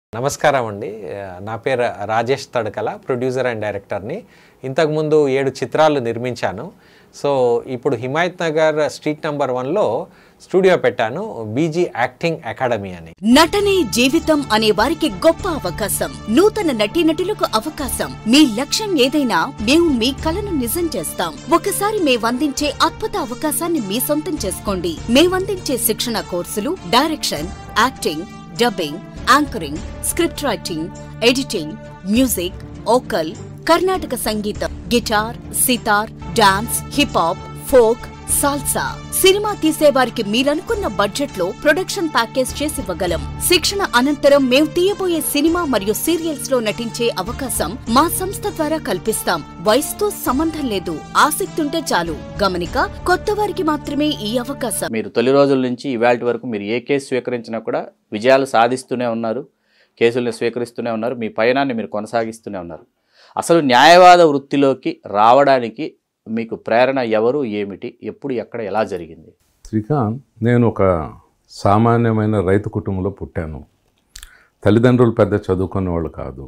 నమస్కారం అండి నా పేరు రాజేష్ తడకల ప్రొడ్యూసర్ అండ్ డైరెక్టర్ని ఇంతకుముందు ఏడు చిత్రాలు నిర్మించాను సో ఇప్పుడు హిమాయత్ నగర్ స్ట్రీట్ నెంబర్ వన్లో స్టూడియో పెట్టాను బీజీ యాక్టింగ్ అకాడమీ అని నటనే జీవితం అనే వారికి గొప్ప అవకాశం నూతన నటీనటులకు అవకాశం మీ లక్ష్యం ఏదైనా మేము మీ కలను నిజం చేస్తాం ఒకసారి మేమందించే అద్భుత అవకాశాన్ని మీ సొంతం చేసుకోండి మేమందించే శిక్షణ కోర్సులు direction acting dubbing anchoring script writing editing music vocal Karnataka సంగీతం guitar sitar dance hip hop folk salsa cinema తీసేవారికి మీరనుకున్న బడ్జెట్ లో ప్రొడక్షన్ ప్యాకేజ్ చేసివ్వగలం శిక్షణ అనంతరం మేము తీయబోయే సినిమా మరియు సీరియల్స్ లో నటించే అవకాశం మా సంస్థ ద్వారా కల్పిస్తాం వయసుతో సంబంధం లేదు ఆసక్తి ఉంటే చాలు గమనిక కొత్త వారికి మాత్రమే ఈ అవకాశం మీరు తొలి రోజుల నుంచి ఇవాళ వరకు మీరు ఏ కేసు స్వీకరించినా కూడా విజయాలు సాధిస్తూనే ఉన్నారు కేసుల్ని స్వీకరిస్తూనే ఉన్నారు మీ పయనాన్ని మీరు కొనసాగిస్తూనే ఉన్నారు అసలు న్యాయవాద వృత్తిలోకి రావడానికి మీకు ప్రేరణ ఎవరు ఏమిటి ఎప్పుడు ఎక్కడ ఎలా జరిగింది శ్రీకాంత్ నేను ఒక సామాన్యమైన రైతు కుటుంబంలో పుట్టాను తల్లిదండ్రులు పెద్ద చదువుకునే వాళ్ళు కాదు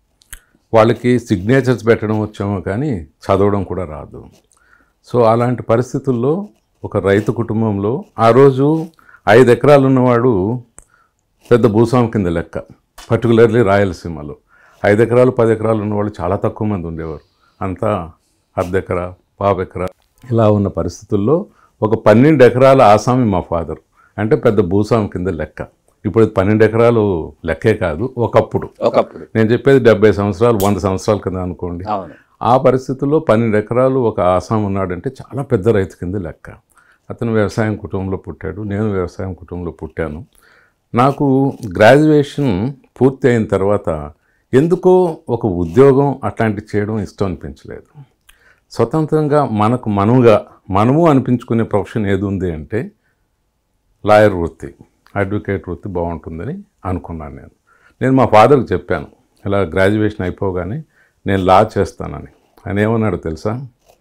వాళ్ళకి సిగ్నేచర్స్ పెట్టడం వచ్చామో కానీ చదవడం కూడా రాదు సో అలాంటి పరిస్థితుల్లో ఒక రైతు కుటుంబంలో ఆ రోజు ఐదు ఎకరాలు ఉన్నవాడు పెద్ద భూస్వామి కింద లెక్క పర్టికులర్లీ రాయలసీమలో ఐదు ఎకరాలు పది ఎకరాలు ఉన్నవాళ్ళు చాలా తక్కువ మంది ఉండేవారు అంతా అర్ధ ఎకరా పావు ఎకరా ఇలా ఉన్న పరిస్థితుల్లో ఒక పన్నెండు ఎకరాల ఆసామి మా ఫాదర్ అంటే పెద్ద భూస్వామి కింద లెక్క ఇప్పుడు పన్నెండు ఎకరాలు లెక్కే కాదు ఒకప్పుడు ఒకప్పుడు నేను చెప్పేది డెబ్బై సంవత్సరాలు వంద సంవత్సరాల కింద అనుకోండి అవును ఆ పరిస్థితుల్లో పన్నెండు ఎకరాలు ఒక ఆసాం ఉన్నాడంటే చాలా పెద్ద రైతు కింద లెక్క అతను వ్యవసాయం కుటుంబంలో పుట్టాడు నేను వ్యవసాయం కుటుంబంలో పుట్టాను నాకు గ్రాడ్యుయేషన్ పూర్తి అయిన తర్వాత ఎందుకో ఒక ఉద్యోగం అట్లాంటివి చేయడం ఇష్టం అనిపించలేదు స్వతంత్రంగా మనకు మనముగా మనము అనిపించుకునే ప్రొఫెషన్ ఏది ఉంది అంటే లాయర్ వృత్తి అడ్వకేట్ వృత్తి బాగుంటుందని అనుకున్నాను నేను నేను మా ఫాదర్కి చెప్పాను ఇలా గ్రాడ్యుయేషన్ అయిపోగానే నేను లా చేస్తానని ఆయన ఏమన్నాడు తెలుసా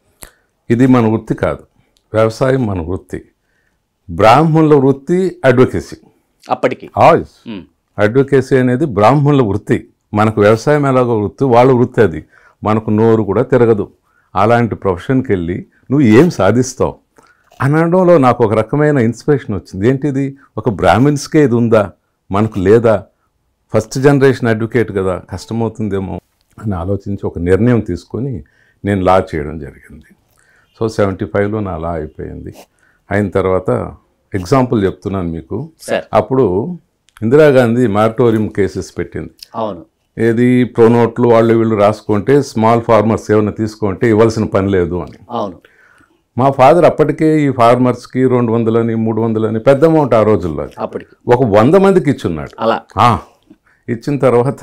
ఇది మన వృత్తి కాదు వ్యవసాయం మన వృత్తి బ్రాహ్మణుల వృత్తి అడ్వకేసీ అప్పటికి ఆయిస్ ఉమ్. అడ్వకేసీ అనేది బ్రాహ్మణుల వృత్తి మనకు వ్యవసాయం ఎలాగో వృత్తి వాళ్ళ వృత్తి అది మనకు నోరు కూడా తిరగదు అలాంటి ప్రొఫెషన్కి వెళ్ళి నువ్వు ఏం సాధిస్తావు అనడంలో నాకు ఒక రకమైన ఇన్స్పిరేషన్ వచ్చింది ఏంటిది ఒక బ్రాహ్మిన్స్కే ఇది ఉందా మనకు లేదా ఫస్ట్ జనరేషన్ అడ్వకేట్ కదా కష్టమవుతుందేమో అని ఆలోచించి ఒక నిర్ణయం తీసుకొని నేను లా చేయడం జరిగింది సో సెవెంటీ ఫైవ్లో నా లా అయిపోయింది అయిన తర్వాత ఎగ్జాంపుల్ చెప్తున్నాను మీకు సార్ అప్పుడు ఇందిరాగాంధీ మారిటోరియం కేసెస్ పెట్టింది అవును ఏది ప్రోనోట్లు వాళ్ళు వీళ్ళు రాసుకుంటే స్మాల్ ఫార్మర్స్ ఏమైనా తీసుకుంటే ఇవ్వాల్సిన పని లేదు అని అవును మా ఫాదర్ అప్పటికే ఈ ఫార్మర్స్కి రెండు వందలని మూడు వందలని పెద్ద అమౌంట్ ఆ రోజుల్లో అది. అప్పటికి ఒక వంద మందికి ఇచ్చున్నాడు అలా ఆ, ఇచ్చిన తర్వాత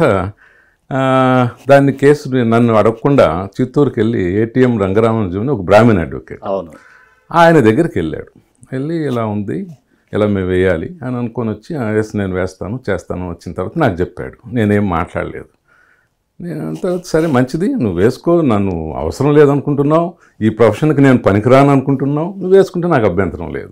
ఆ, దాన్ని కేసు నన్ను అడగకుండా చిత్తూరుకి వెళ్ళి ఏటీఎం రంగరామన్ ఒక బ్రాహ్మణ్ అడ్వకేట్ అవును ఆయన దగ్గరికి వెళ్ళాడు వెళ్ళి ఇలా ఉంది ఇలా మేము వేయాలి అని అనుకొని వచ్చి "ఆ, ఎస్ నేను వేస్తాను చేస్తాను వచ్చిన తర్వాత నాకు చెప్పాడు నేనేం మాట్లాడలేదు నేను తర్వాత సరే మంచిది నువ్వు వేసుకో నన్ను అవసరం లేదనుకుంటున్నావు ఈ ప్రొఫెషన్కి నేను పనికిరాను అనుకుంటున్నావు నువ్వు వేసుకుంటే నాకు అభ్యంతరం లేదు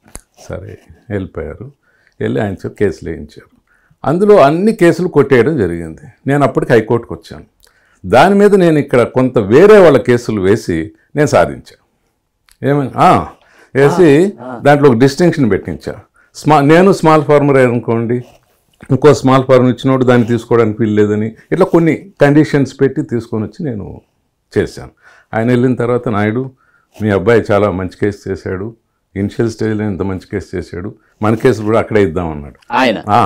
సరే వెళ్ళిపోయారు వెళ్ళి ఆయన చేత కేసులు వేయించారు అందులో అన్ని కేసులు కొట్టేయడం జరిగింది నేను అప్పటికి హైకోర్టుకు వచ్చాను దాని మీద నేను ఇక్కడ కొంత వేరే వాళ్ళ కేసులు వేసి నేను సాధించాను ఏమని ఆ, వేసి దాంట్లో ఒక డిస్టింక్షన్ పెట్టించా స్మా నేను స్మాల్ ఫార్మర్ అనుకోండి ఇంకో స్మాల్ ఫార్మర్ ఇచ్చినోడు దాన్ని తీసుకోవడానికి వీల్లేదని ఇట్లా కొన్ని కండిషన్స్ పెట్టి తీసుకొని వచ్చి నేను చేశాను ఆయన వెళ్ళిన తర్వాత నాయుడు మీ అబ్బాయి చాలా మంచి కేసు చేశాడు ఇనిషియల్ స్టేజ్లో ఇంత మంచి కేసు చేశాడు మన కేసులు కూడా అక్కడే ఇద్దామన్నాడు ఆయన ఆ,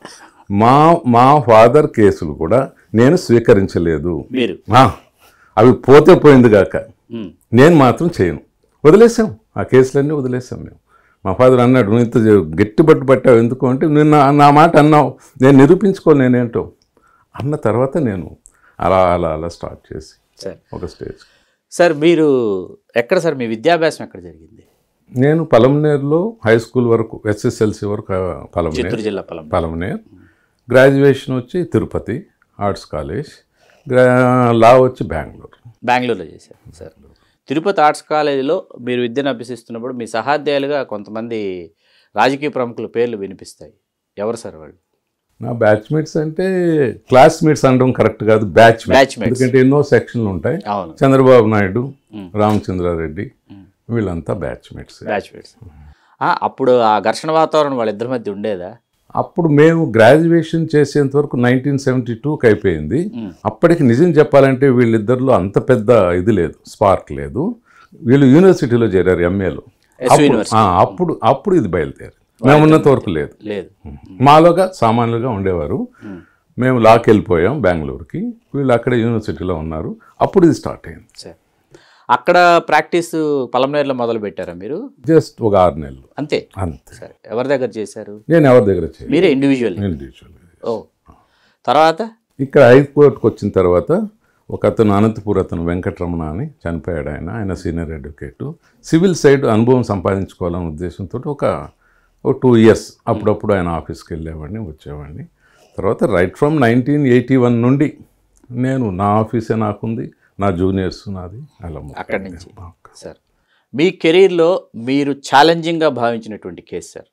మా మా ఫాదర్ కేసులు కూడా నేను స్వీకరించలేదు మీరు ఆ, అవి పోతే పోయింది కాక ఉమ్. నేను మాత్రం చేయను వదిలేసాం ఆ కేసులన్నీ వదిలేసాం మేము మా ఫాదర్ అన్నాడు నువ్వు ఇంత గట్టి పట్టు పట్టావు ఎందుకు అంటే నేను నా నా మాట అన్నావు నేను నిరూపించుకోను నేనేంటో అన్న తర్వాత నేను అలా అలా అలా స్టార్ట్ చేసి సార్ ఒక స్టేజ్ సార్ మీరు ఎక్కడ సార్ మీ విద్యాభ్యాసం ఎక్కడ జరిగింది నేను పలమనేరులో హై స్కూల్ వరకు ఎస్ఎస్ఎల్సి వరకు ఆ, పలమనేరు చిత్తూరు జిల్లా పొలం పలమనేర్ గ్రాడ్యుయేషన్ వచ్చి తిరుపతి ఆర్ట్స్ కాలేజ్ గ్రా లా వచ్చి బెంగళూరు బెంగళూరులో చేశారు సార్ తిరుపతి ఆర్ట్స్ కాలేజీలో మీరు విద్యను అభ్యసిస్తున్నప్పుడు మీ సహాధ్యాయులుగా కొంతమంది రాజకీయ ప్రముఖుల పేర్లు వినిపిస్తాయి ఎవరు సార్ వాళ్ళు నా బ్యాచ్మేట్స్ అంటే క్లాస్మేట్స్ అనడం కరెక్ట్ కాదు బ్యాచ్మేట్స్ Batchmates. ఎందుకంటే ఎన్నో సెక్షన్లు ఉంటాయి అవును చంద్రబాబు నాయుడు రామచంద్రారెడ్డి వీళ్ళంతా బ్యాచ్మేట్స్ గ్రాడ్యుయేట్స్ అప్పుడు ఆ ఘర్షణ వాతావరణం వాళ్ళిద్దరి మధ్య ఉండేదా అప్పుడు మేము గ్రాడ్యుయేషన్ చేసేంత వరకు నైన్టీన్ సెవెంటీ టూకి అయిపోయింది అప్పటికి నిజం చెప్పాలంటే వీళ్ళిద్దరిలో అంత పెద్ద ఇది లేదు స్పార్క్ లేదు వీళ్ళు యూనివర్సిటీలో చేరారు ఎంఏలో ఎస్ యూనివర్సిటీ అప్పుడు అప్పుడు ఇది బయలుదేరి మేము ఉన్నంత వరకు లేదు లేదు మాలోగా సామాన్యులుగా ఉండేవారు మేము లాకి వెళ్ళిపోయాం బెంగళూరుకి వీళ్ళు అక్కడ యూనివర్సిటీలో ఉన్నారు అప్పుడు ఇది స్టార్ట్ అయింది సరే అక్కడ ప్రాక్టీస్ పలమనేరులో మొదలు పెట్టారా మీరు జస్ట్ ఒక ఆరు నెలలు అంతే అంతే సరే ఎవరి దగ్గర చేశారు నేను ఎవరి దగ్గర చేయను మీరే ఇండివిజువల్ ఇండివిజువల్ ఓ తర్వాత ఇక్కడ హైకోర్టుకు వచ్చిన తర్వాత ఒక అతను అనంతపూర్ అతను వెంకటరమణ అని చనిపోయాడు ఆయన ఆయన సీనియర్ అడ్వకేట్ సివిల్ సైడ్ అనుభవం సంపాదించుకోవాలనే ఉద్దేశంతో ఒక ఒక టూ ఇయర్స్ అప్పుడప్పుడు ఆయన ఆఫీస్కి వెళ్ళేవాడిని వచ్చేవాడిని తర్వాత right from nineteen eighty one నుండి నేను నా ఆఫీసే నాకుంది నా జూనియర్స్ నాది అలా మొత్తం. అక్కడి నుంచి సార్ మీ కెరీర్లో మీరు ఛాలెంజింగ్గా భావించినటువంటి కేసు సార్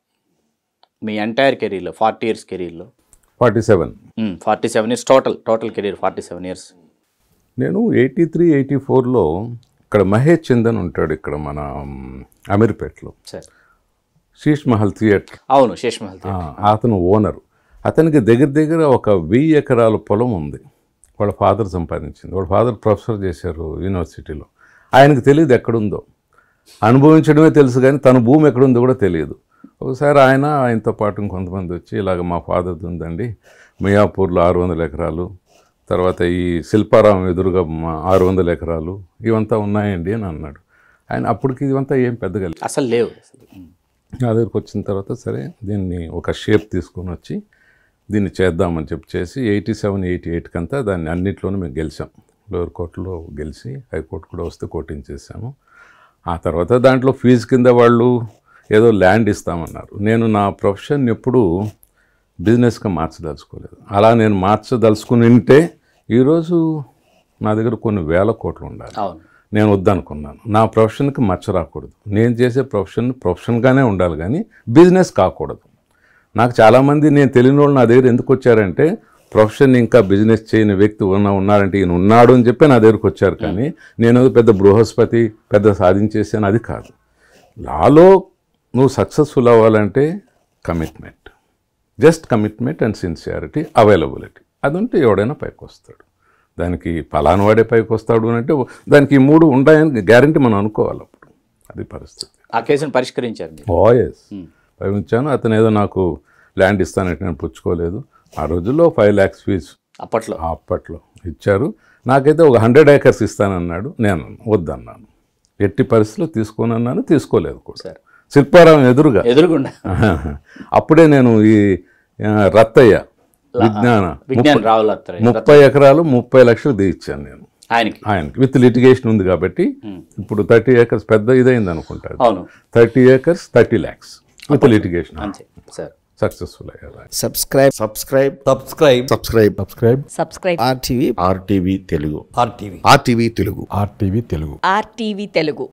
మీ ఎంటైర్ కెరీర్లో ఫార్టీ ఇయర్స్ కెరీర్లో forty seven forty seven years total total career forty seven years నేను ఎయిటీ త్రీ ఎయిటీ ఫోర్లో ఇక్కడ మహేష్ చందన్ ఉంటాడు ఇక్కడ మన మ్, అమీర్పేటలో సార్ శీష్ మహల్ థియేటర్ అవును శేషమహల్ ఆ, అతను ఓనరు అతనికి దగ్గర దగ్గర ఒక వెయ్యి ఎకరాల పొలం ఉంది వాళ్ళ ఫాదర్ సంపాదించింది వాళ్ళ ఫాదర్ ప్రొఫెసర్ చేశారు యూనివర్సిటీలో ఆయనకు తెలియదు ఎక్కడుందో అనుభవించడమే తెలుసు కానీ తన భూమి ఎక్కడుందో కూడా తెలియదు ఒకసారి ఆయన ఆయనతో పాటు ఇంకొంతమంది వచ్చి ఇలాగ మా ఫాదర్ది ఉందండి మియాపూర్లో ఆరు వందల ఎకరాలు తర్వాత ఈ శిల్పారామం ఎదురుగా మా ఆరు వందల ఎకరాలు ఇవంతా ఉన్నాయండి అని అన్నాడు ఆయన అప్పటికి ఇవంతా ఏం పెద్దగా లేవు. అసలు లేవు అసలు. ఉమ్. నా దగ్గరికి వచ్చిన తర్వాత సరే దీన్ని ఒక షేప్ తీసుకొని వచ్చి దీన్ని చేద్దామని చెప్పి చేసి ఎయిటీ సెవెన్ ఎయిటీ ఎయిట్కి అంతా దాన్ని అన్నిట్లోనూ మేము గెలిచాం లోయర్ కోర్టులో గెలిచి హైకోర్టు కూడా వస్తే కోటింగ్ చేశాము ఆ తర్వాత దాంట్లో ఫీజు కింద వాళ్ళు ఏదో ల్యాండ్ ఇస్తామన్నారు నేను నా ప్రొఫెషన్ ఎప్పుడు బిజినెస్గా మార్చదలుచుకోలేదు అలా నేను మార్చదలుచుకుని ఉంటే ఈరోజు నా దగ్గర కొన్ని వేల కోట్లు ఉండాలి అవును నేను వద్దనుకున్నాను నా ప్రొఫెషన్కి మచ్చ రాకూడదు నేను చేసే ప్రొఫెషన్ ప్రొఫెషన్గానే ఉండాలి కానీ బిజినెస్ కాకూడదు నాకు చాలామంది నేను తెలియని వాళ్ళు నా దగ్గర ఎందుకు వచ్చారంటే ప్రొఫెషన్ ఇంకా బిజినెస్ చేయని వ్యక్తి ఉన్న ఉన్నారంటే ఈయన ఉన్నాడు అని చెప్పి నా దగ్గరకు వచ్చారు కానీ నేను ఏదో పెద్ద బృహస్పతి పెద్ద సాధించేసాను అది కాదు లాలో నువ్వు సక్సెస్ఫుల్ అవ్వాలంటే commitment just commitment and sincerity availability అది ఉంటే ఎవడైనా పైకి వస్తాడు దానికి పలానా వాడే పైకి వస్తాడు అని అంటే దానికి ఈ మూడు ఉంటాయని గ్యారంటీ మనం అనుకోవాలి అప్పుడు అది పరిస్థితి ఆ కేసును పరిష్కరించారు మీరు ఓఎస్ పంపించాను అతను ఏదో నాకు ల్యాండ్ ఇస్తానంటే నేను పుచ్చుకోలేదు ఆ రోజుల్లో ఫైవ్ ల్యాక్స్ ఫీజు అప్పట్లో అప్పట్లో ఇచ్చారు నాకైతే ఒక హండ్రెడ్ ఏకర్స్ ఇస్తానన్నాడు నేను వద్దన్నాను ఎట్టి పరిస్థితుల్లో తీసుకోనన్నాను తీసుకోలేదు కూడా సార్ శిల్పారావం ఎదురుగా ఎదురుగుండా అప్పుడే నేను ఈ ఆ, రత్తయ్య విజ్ఞాన విజ్ఞాన్ రావుల అత్తయ్య. ముప్పై ఎకరాలు ముప్పై లక్షలు దిగిచ్చాను నేను ఆయనకి ఆయనకి విత్ లిటిగేషన్ ఉంది కాబట్టి ఇప్పుడు థర్టీ ఏకర్స్ పెద్ద ఇదైంది అనుకుంటారు అవును thirty acres thirty lakhs with litigation అంతే సార్ సక్సెస్ఫుల్ అయ్యారు subscribe subscribe subscribe subscribe subscribe subscribe RTV RTV Telugu RTV RTV Telugu RTV Telugu RTV Telugu